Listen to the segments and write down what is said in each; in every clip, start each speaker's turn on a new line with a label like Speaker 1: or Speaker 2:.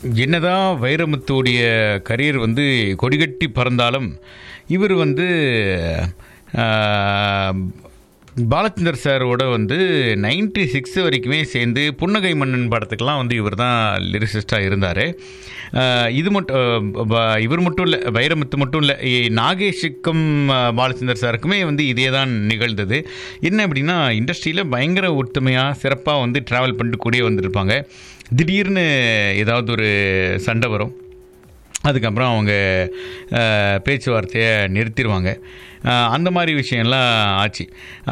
Speaker 1: என்னதான் வைரமுத்துடைய கரியர் வந்து கொடிகட்டி பறந்தாலும் இவர் வந்து ஆஹ், பாலச்சந்தர் சாரோட வந்து நைன்டி சிக்ஸ் வரைக்குமே சேர்ந்து புன்னகை மன்னன் படத்துக்கெல்லாம் வந்து இவர் தான் லிரிசிஸ்டாக இருந்தார் இது மட்டும் ஆஹ், ப- இவர் மட்டும் இல்லை வைரமுத்து மட்டும் இல்லை இ- நாகேஷுக்கும் ஆஹ், பாலச்சந்தர் சாருக்குமே வந்து இதே தான் நிகழ்ந்தது என்ன அப்படின்னா இண்டஸ்ட்ரியில் பயங்கர ஒத்துமையாக சிறப்பாக வந்து ட்ராவல் பண்ணிட்டு கூடிய வந்திருப்பாங்க திடீர்னு ஏதாவது ஒரு சண்டை வரும் அதுக்கப்புறம் அவங்க அஹ், பேச்சுவார்த்தையை நிறுத்திடுவாங்க அஹ், அந்த மாதிரி விஷயம்லாம் ஆச்சு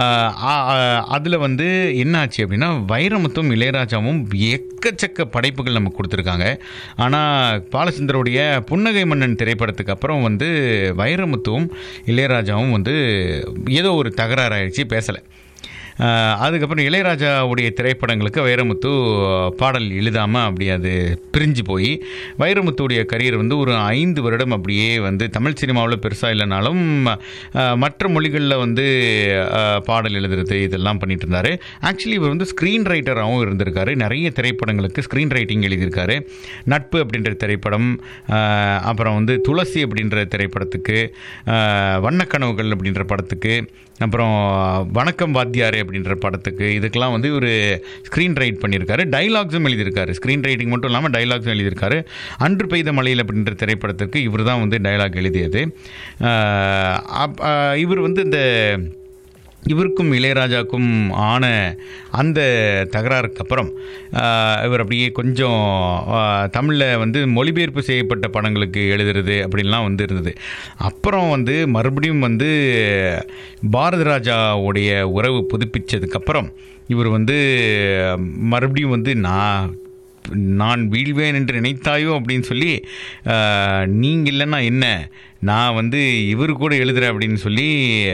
Speaker 1: அதில் வந்து என்ன ஆச்சு அப்படின்னா வைரமுத்தும் இளையராஜாவும் எக்கச்சக்க படைப்புகள் நமக்கு கொடுத்துருக்காங்க ஆனால் பாலச்சந்தருடைய புன்னகை மன்னன் திரைப்படத்துக்கு அப்புறம் வந்து வைரமுத்துவும் இளையராஜாவும் வந்து ஏதோ ஒரு தகராறு ஆயிடுச்சு பேசலை ஆஹ் அதுக்கப்புறம் இளையராஜாவுடைய திரைப்படங்களுக்கு வைரமுத்து பாடல் எழுதாமல் அப்படி அது பிரிஞ்சு போய் வைரமுத்துடைய கரியர் வந்து ஒரு ஐந்து வருடம் அப்படியே வந்து தமிழ் சினிமாவில் பெருசாக இல்லைனாலும் ஆஹ் மற்ற மொழிகளில் வந்து ஆஹ் பாடல் எழுதுறது இதெல்லாம் பண்ணிட்டு இருந்தார் ஆக்சுவலி இவர் வந்து ஸ்க்ரீன் ரைட்டராகவும் இருந்திருக்காரு நிறைய திரைப்படங்களுக்கு ஸ்க்ரீன் ரைட்டிங் எழுதியிருக்காரு நட்பு அப்படின்ற திரைப்படம் ஆஹ் அப்புறம் வந்து துளசி அப்படின்ற திரைப்படத்துக்கு ஆஹ் வண்ணக்கனவுகள் அப்படின்ற படத்துக்கு அப்புறம் வணக்கம் வாத்தியாரே அப்படின்ற படத்துக்கு இதுக்கெல்லாம் வந்து ஒரு ஸ்க்ரீன் ரைட் பண்ணியிருக்காரு டைலாக்ஸும் எழுதியிருக்காரு ஸ்க்ரீன் ரைட்டிங் மட்டும் இல்லாமல் டைலாக்ஸும் எழுதியிருக்காரு அன்று பெய்த மலையில் அப்படின்ற திரைப்படத்திற்கு இவர் தான் வந்து டைலாக் எழுதியது ஆஹ் அப்- ஆஹ் இவர் வந்து இந்த இவருக்கும் இளையராஜாவுக்கும் ஆன அந்த தகராறுக்கு அப்புறம் ஆஹ், இவர் அப்படியே கொஞ்சம் தமிழில் வந்து மொழிபெயர்ப்பு செய்யப்பட்ட படங்களுக்கு எழுதுறது அப்படின்லாம் வந்து இருந்தது அப்புறம் வந்து மறுபடியும் வந்து பாரதி ராஜாவுடைய உறவு புதுப்பிச்சதுக்கப்புறம் இவர் வந்து மறுபடியும் வந்து நான் நான் வீழ்வேன் என்று நினைத்தாயோ அப்படின்னு சொல்லி நீங்கள் இல்லைன்னா என்ன நான் வந்து இவர் கூட எழுதுகிறேன் அப்படின்னு சொல்லி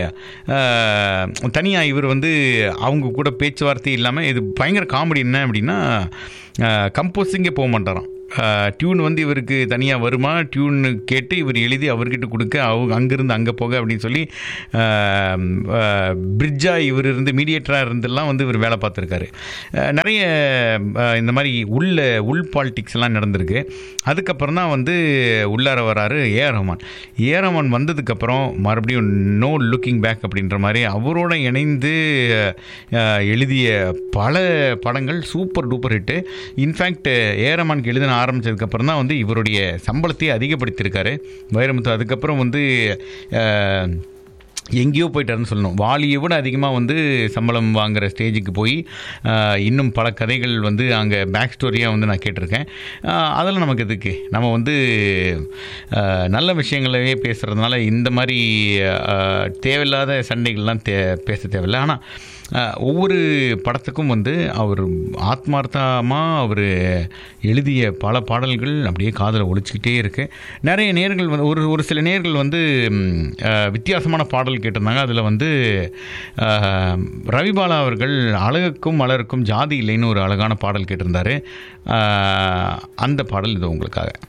Speaker 1: தனியாக இவர் வந்து அவங்க கூட பேச்சுவார்த்தை இல்லாமல் இது பயங்கர காமெடி என்ன அப்படின்னா கம்போஸிங்கே போக மாட்டாராம் டியூன் வந்து இவருக்கு தனியாக வருமா டியூன் கேட்டு இவர் எழுதி அவர்கிட்ட கொடுக்க அவங்க அங்கேருந்து அங்கே போக அப்படின்னு சொல்லி பிரிட்ஜாக இவர் இருந்து மீடியேட்டராக இருந்தெல்லாம் வந்து இவர் வேலை பார்த்துருக்காரு அஹ், நிறைய அஹ், இந்த மாதிரி உள்ள உள் பாலிடிக்ஸ் எல்லாம் நடந்திருக்கு அதுக்கப்புறம் தான் வந்து உள்ளார வராரு A R Rahman A R Rahman வந்ததுக்கப்புறம் மறுபடியும் நோ லுக்கிங் பேக் அப்படின்ற மாதிரி அவரோட இணைந்து அஹ், எழுதிய பல படங்கள் super duper hit in fact A R ரஹ்மானுக்கு எழுதின ஆரம்பித்ததுக்கப்புறம் தான் வந்து இவருடைய சம்பளத்தையே அதிகப்படுத்தியிருக்காரு வைரமுத்து அதுக்கப்புறம் வந்து அஹ், எங்கேயோ போயிட்டாருன்னு சொல்லணும் வாலியை விட அதிகமாக வந்து சம்பளம் வாங்குற ஸ்டேஜுக்கு போய் ஆஹ், இன்னும் பல கதைகள் வந்து அங்கே பேக் ஸ்டோரியாக வந்து நான் கேட்டிருக்கேன் ஆஹ், அதெல்லாம் நமக்கு எதுக்கு நம்ம வந்து ஆஹ், நல்ல விஷயங்களவே பேசுகிறதுனால இந்த மாதிரி ஆஹ், தேவையில்லாத சண்டைகள்லாம் தே பேச தேவையில்லை ஆனால் ஆஹ், ஒவ்வொரு படத்துக்கும் வந்து அவர் ஆத்மார்த்தமாக அவர் எழுதிய பல பாடல்கள் அப்படியே காதில் ஒழிச்சிக்கிட்டே இருக்கு நிறைய நேர்கள் வந்து ஒரு ஒரு சில நேர்கள் வந்து ம், ஆஹ், வித்தியாசமான பாடல் கேட்டிருந்தாங்க அதில் வந்து ஆஹ், ரவிபாலா அவர்கள் அழகுக்கும் மலருக்கும் ஜாதி இல்லைன்னு ஒரு அழகான பாடல் கேட்டிருந்தாரு ஆஹ், அந்த பாடல் இது உங்களுக்காக